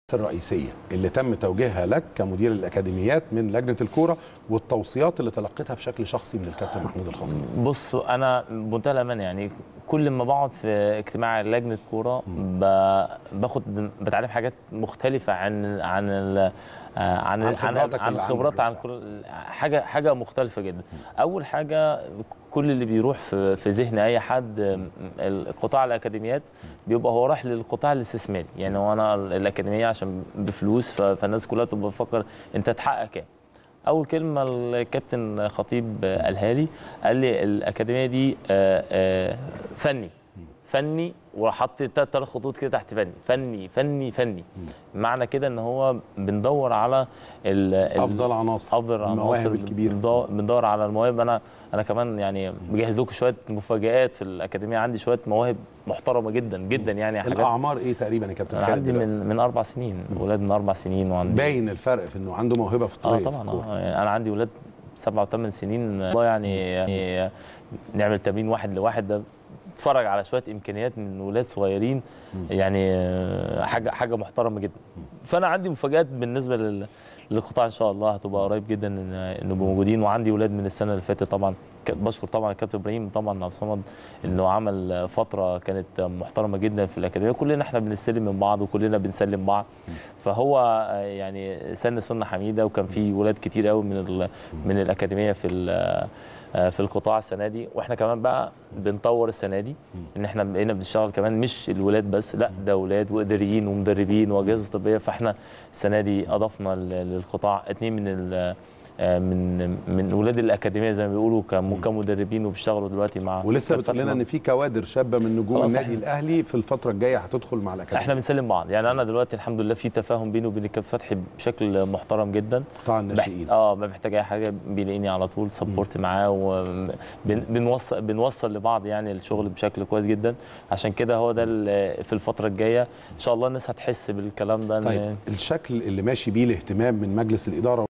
الرئيسيه اللي تم توجيهها لك كمدير الاكاديميات من لجنه الكوره والتوصيات اللي تلقيتها بشكل شخصي من الكابتن محمود الخطيب بص انا بمنتهى الامانه يعني كل ما بقعد في اجتماع لجنه كوره ب- باخد بتعلم حاجات مختلفه عن عن ال عن عن عن خبراتك عن اللي عندك خبرات عن بالفعل. كل حاجه حاجه مختلفه جدا اول حاجه كل اللي بيروح في في ذهن اي حد القطاع الاكاديميات بيبقى هو رايح للقطاع الاستثماري يعني هو انا الاكاديميه عشان بفلوس ف- فالناس كلها تبقى بتفكر انت هتحقق كام اول كلمه الكابتن خطيب قالها لي قال لي الاكاديميه دي آه، آه، فني فني وحط ثلاث خطوط كده تحت فني فني فني فني معنى كده ان هو بندور على ال- ال- افضل عناصر افضل المواهب عناصر الكبيره بندور- بندور على المواهب انا انا كمان يعني مجهز لكم شويه مفاجآت في الاكاديميه عندي شويه مواهب محترمه جدا جدا يعني حاجات الاعمار ايه تقريبا يا كابتن انا خالد عندي دلوقتي؟ من من اربع سنين ولاد من اربع سنين وعندي باين الفرق في انه عنده موهبه في اه الطريق طبعا اه يعني انا عندي ولاد سبعة وثمان سنين والله يعني, يعني نعمل تمرين واحد لواحد ده اتفرج على شويه امكانيات من ولاد صغيرين يعني آه، حاجه حاجه محترمه جدا فانا عندي مفاجات بالنسبه لل للقطاع ان شاء الله هتبقى قريب جدا ان إن نبقى موجودين وعندي ولاد من السنه اللي فاتت طبعا ك- بشكر طبعا الكابتن ابراهيم طبعا عبد الصمد انه عمل فتره كانت محترمه جدا في الاكاديميه كلنا احنا بنستلم من بعض وكلنا بنسلم بعض فهو آه، يعني سن سنه حميده وكان في ولاد كتير قوي من ال- من الاكاديميه في ال- آه، في القطاع السنه دي واحنا كمان بقى بنطور السنه دي ان احنا بقينا بنشتغل كمان مش الولاد بس لا ده ولاد واداريين ومدربين واجهزه طبيه فاحنا السنه دي اضفنا ل- للقطاع اتنين من ال- آه، من من ولاد الاكاديميه زي ما بيقولوا كم- كمدربين وبيشتغلوا دلوقتي مع ولسه كابتن بتقول لنا فاطمة. ان في كوادر شابه من نجوم خلاص النادي إحنا- الاهلي في الفتره الجايه هتدخل مع الاكاديميه احنا بنسلم بعض يعني انا دلوقتي الحمد لله في تفاهم بيني وبين الكابتن فتحي بشكل محترم جدا قطاع بح- الناشئين اه ما محتاج اي حاجه بيلاقيني على طول سبورت معاه وبنوصل بنوصل لبعض يعني الشغل بشكل كويس جدا عشان كده هو ده ال- في الفتره الجايه ان شاء الله الناس هتحس بالكلام ده إن- طيب الشكل اللي ماشي بيه الاهتمام من مجلس الاداره